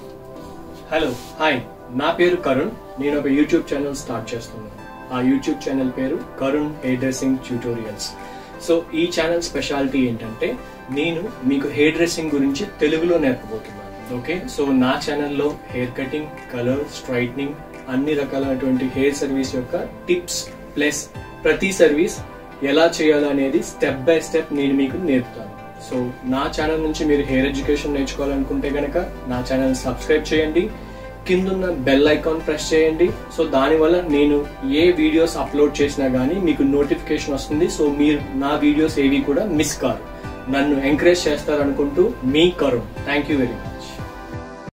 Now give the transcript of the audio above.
hello hi నా పేరు కరుణ్ నేను ఒక యూట్యూబ్ ఛానల్ స్టార్ట్ చేస్తున్నాను ఆ యూట్యూబ్ ఛానల్ పేరు Karun hair dressing tutorials so ఈ ఛానల్ స్పెషాలిటీ ఏంటంటే నేను మీకు హెయిర్ డ్రెస్సింగ్ గురించి తెలుగులో నేర్పబోతున్నాను ఓకే సో నా ఛానల్లో హెయిర్ కటింగ్ కలర్ స్ట్రైట్నింగ్ అన్ని రకాలైనటువంటి హెయిర్ సర్వీస్ యొక్క టిప్స్ ప్లస్ ప్రతి సర్వీస్ ఎలా చేయాలనేది స్టెప్ బై స్టెప్ నేను మీకు నేర్పుతాను సో నా ఛానల్ నుంచి మీరు హెయిర్ ఎడ్యుకేషన్ నేర్చుకోవాలనుకుంటే గనక నా ఛానల్ సబ్స్క్రైబ్ చేయండి కిందున్న బెల్ ఐకాన్ ప్రెస్ చేయండి సో దానివల్ల నేను ఏ వీడియోస్ అప్లోడ్ చేసినా గానీ మీకు నోటిఫికేషన్ వస్తుంది సో మీరు నా వీడియోస్ ఏవి కూడా మిస్ కారు నన్ను ఎంకరేజ్ చేస్తారనుకుంటూ మీ Karun thank you very much